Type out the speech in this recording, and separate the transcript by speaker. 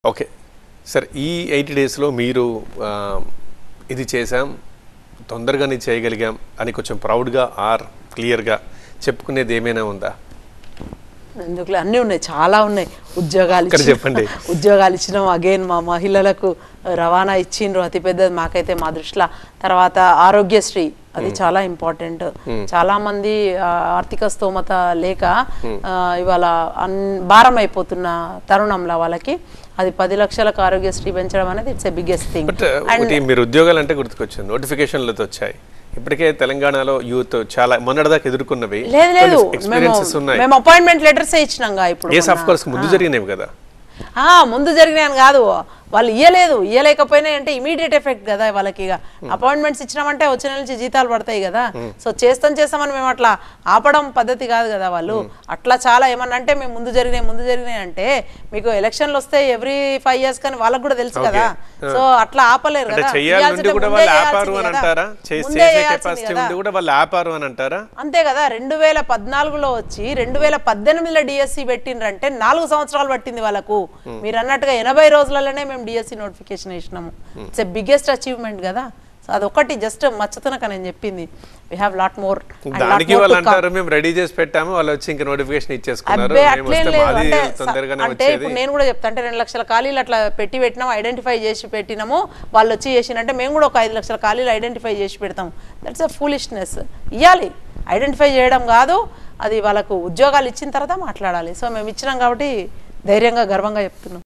Speaker 1: Okay sir ఈ eighty డేస్లో మీరు ఆ, ఇది చేసాం తొందరగానే చేయగలిగాం అని కొంచెం ప్రౌడ్గా ఆర్ క్లియర్గా చెప్పుకునేది ఏమైనా ఉందా
Speaker 2: ఎందుకులే అన్నీ ఉన్నాయి చాలా ఉన్నాయి ఉద్యోగాలు
Speaker 1: ఇక్కడ
Speaker 2: ఇచ్చిన-
Speaker 1: చెప్పండి.
Speaker 2: ఉద్యోగాలు ఇచ్చినాం అగైన్ మా మహిళలకు రవాణా ఇచ్చిండ్రు అతిపెద్దది మాకైతే మా దృష్టిలో తర్వాత ఆరోగ్యశ్రీ అది చాలా ఇంపార్టెంట్ చాలా మంది ఆ, ఆర్థిక స్తోమత లేక ఆ, ఇవాళ అన్ భారం అయిపోతున్న తరుణంలో వాళ్ళకి అది పది లక్షలకు ఆరోగ్యశ్రీ పెంచడం అనేది it's a biggest thing
Speaker 1: but ఒకటి మీరు ఉద్యోగాలు అంటే గుర్తుకొచ్చింది నోటిఫికేషన్లతో వచ్చాయి ఇప్పటికే తెలంగాణలో యూత్ చాలా మొన్నటిదాకా ఎదుర్కొన్నవి
Speaker 2: లేదు లేదు మేము
Speaker 1: ఎక్స్పీరియన్సెస్ ఉన్నాయి
Speaker 2: మేము అపాయింట్మెంట్ లెటర్స్ ఇచ్చినాంగా ఇప్పుడు
Speaker 1: ఎస్ ఆఫ్ కోర్స్ ముందు జరిగినవి కదా
Speaker 2: ఆ, ముందు జరిగినాయని కాదు వాళ్ళు ఇయ్యలేదు ఇయ్యలేకపోయినా అంటే ఇమీడియట్ ఎఫెక్ట్ కదా వాళ్ళకి ఇక అపాయింట్మెంట్స్ ఇచ్చినామంటే వచ్చే నెల నుంచి జీతాలు పడతాయి కదా సో చేస్తాం చేస్తామని మేము అట్లా ఆపడం పద్ధతి కాదు కదా వాళ్ళు అట్లా చాలా ఏమన్నా అంటే మేము ముందు జరిగినాయి ముందు జరిగినాయి అంటే మీకు ఎలక్షన్లు వస్తే ఎవ్రీ ఫైవ్ ఇయర్స్ కానీ వాళ్ళకి కూడా తెలుసు కదా సో అట్లా ఆపలేరు
Speaker 1: అంటే
Speaker 2: కదా
Speaker 1: చెయ్యాలి నుండి
Speaker 2: ఇయ్యాల్సిందే
Speaker 1: కూడా
Speaker 2: ముందే
Speaker 1: వాళ్ళు ఆపారు
Speaker 2: చేయాల్సింది
Speaker 1: అని
Speaker 2: కదా.
Speaker 1: అంటారా చేసే
Speaker 2: ముందే చేయాల్సింది
Speaker 1: కెపాసిటీ
Speaker 2: కదా.
Speaker 1: ఉండి కూడా వాళ్ళు ఆపారు అని అంటారా
Speaker 2: అంతే కదా రెండు వేల పద్నాలుగులో వచ్చి రెండు వేల పద్దెనిమిదిలో డిఎస్సి పెట్టిండ్రంటే నాలుగు సంవత్సరాలు పట్టింది వాళ్ళకు మీరు అన్నట్టుగా ఎనభై రోజులలోనే మేము డిఎస్సి నోటిఫికేషన్ వేసినాము ఇట్స్ ఎ బిగ్గెస్ట్ అచీవ్మెంట్ కదా సో అదొకటి జస్ట్ మచ్చతనక నేను చెప్పింది వీ హ్యావ్ లాట్ మోర్
Speaker 1: దానికి వాళ్ళు అంటారు మేము రెడీ చేసి పెట్టాము వాళ్ళు వచ్చి ఇంకా నోటిఫికేషన్ ఇచ్చేసుకున్నారు
Speaker 2: అబ్బే
Speaker 1: మేము
Speaker 2: అట్లేం
Speaker 1: వస్తే
Speaker 2: లేదు
Speaker 1: మాది
Speaker 2: అంటే
Speaker 1: తొందరగానే
Speaker 2: అంటే
Speaker 1: వచ్చేది
Speaker 2: ఇప్పుడు నేను కూడా చెప్తా అంటే రెండు లక్షల ఖాళీలు అట్లా పెట్టి పెట్టినాము ఐడెంటిఫై చేసి పెట్టినాము వాళ్ళు వచ్చి చేసినంటే మేము కూడా ఒక ఐదు లక్షల ఖాళీలు ఐడెంటిఫై చేసి పెడతాం దట్స్ అ ఫూలిష్నెస్ ఇవ్వాలి ఐడెంటిఫై చేయడం కాదు అది వాళ్ళకు ఉద్యోగాలు ఇచ్చిన తర్వాత మాట్లాడాలి సో మేము ఇచ్చినాం కాబట్టి ధైర్యంగా గర్వంగా చెప్తున్నాం